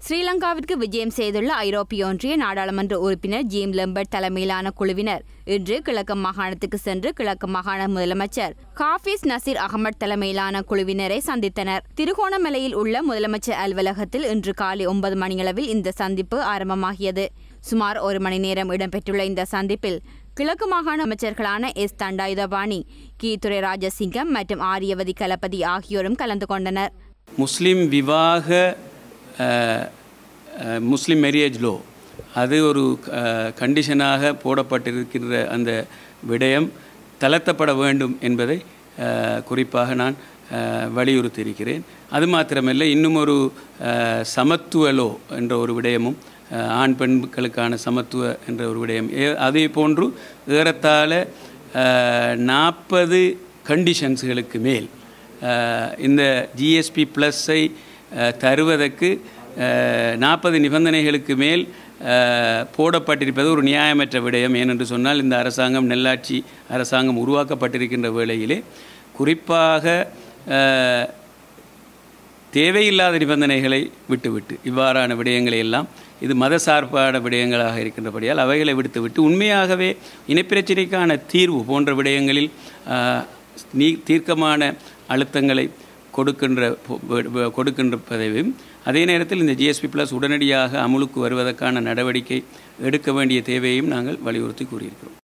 ஸ்ரீலங்காவிற்கு விஜயம் செய்துள்ள ஐரோப்பிய ஒன்றிய நாடாளுமன்ற உறுப்பினர் ஜீம் லெம்பர்ட் தலைமையிலான குழுவினர் இன்று கிழக்கு மாகாணத்துக்கு சென்று கிழக்கு மாகாண முதலமைச்சர் காஃபிஸ் நசீர் அகமட் தலைமையிலான குழுவினரை சந்தித்தனர் திருகோணமலையில் உள்ள முதலமைச்சர் அலுவலகத்தில் இன்று காலை ஒன்பது மணியளவில் இந்த சந்திப்பு ஆரம்பமாகியது சுமார் ஒரு மணி நேரம் இடம்பெற்றுள்ள இந்த சந்திப்பில் கிழக்கு மாகாண அமைச்சர்களான எஸ் தண்டாயுதபாணி கீதுரை ராஜசிங்கம் மற்றும் ஆரியவதி கலபதி ஆகியோரும் கலந்து கொண்டனர் முஸ்லீம் விவாக அஹ், அஹ், முஸ்லீம் மேரியேஜ் லோ அது ஒரு அஹ், கண்டிஷனாக போடப்பட்டிருக்கின்ற அந்த விடயம் தளர்த்தப்பட வேண்டும் என்பதை அஹ், குறிப்பாக நான் அஹ், வலியுறுத்தியிருக்கிறேன் அது மாத்திரமல்ல இன்னும் ஒரு அஹ், சமத்துவ லோ என்ற ஒரு விடயமும் அஹ், ஆண் பெண்களுக்கான சமத்துவ என்ற ஒரு விடயம் ஏ- அதே போன்று ஏறத்தாழ நாற்பது கண்டிஷன்ஸ்களுக்கு மேல் அஹ், இந்த ஜிஎஸ்பி ப்ளஸ்ஸை தருவதற்கு நாற்பது நிபந்தனைகளுக்கு மேல் அஹ், போடப்பட்டிருப்பது ஒரு நியாயமற்ற விடயம் ஏனென்று சொன்னால் இந்த அரசாங்கம் நெல்லாட்சி அரசாங்கம் உருவாக்கப்பட்டிருக்கின்ற வேளையிலே குறிப்பாக அஹ், தேவையில்லாத நிபந்தனைகளை விட்டுவிட்டு இவ்வாறான விடயங்களை எல்லாம் இது மதசார்பான விடயங்களாக இருக்கின்றபடியால் அவைகளை விடுத்துவிட்டு உண்மையாகவே இனப்பிரச்சினைக்கான தீர்வு போன்ற விடயங்களில் ஆஹ், நீ தீர்க்கமான அழுத்தங்களை கொடுக்கின்ற பொ- வ- வ- கொடுக்கின்றதையும் அதே நேரத்தில் இந்த ஜிஎஸ்பி ப்ளஸ் உடனடியாக அமுலுக்கு வருவதற்கான நடவடிக்கை எடுக்க வேண்டிய தேவையையும் நாங்கள் வலியுறுத்தி கூறியிருக்கிறோம்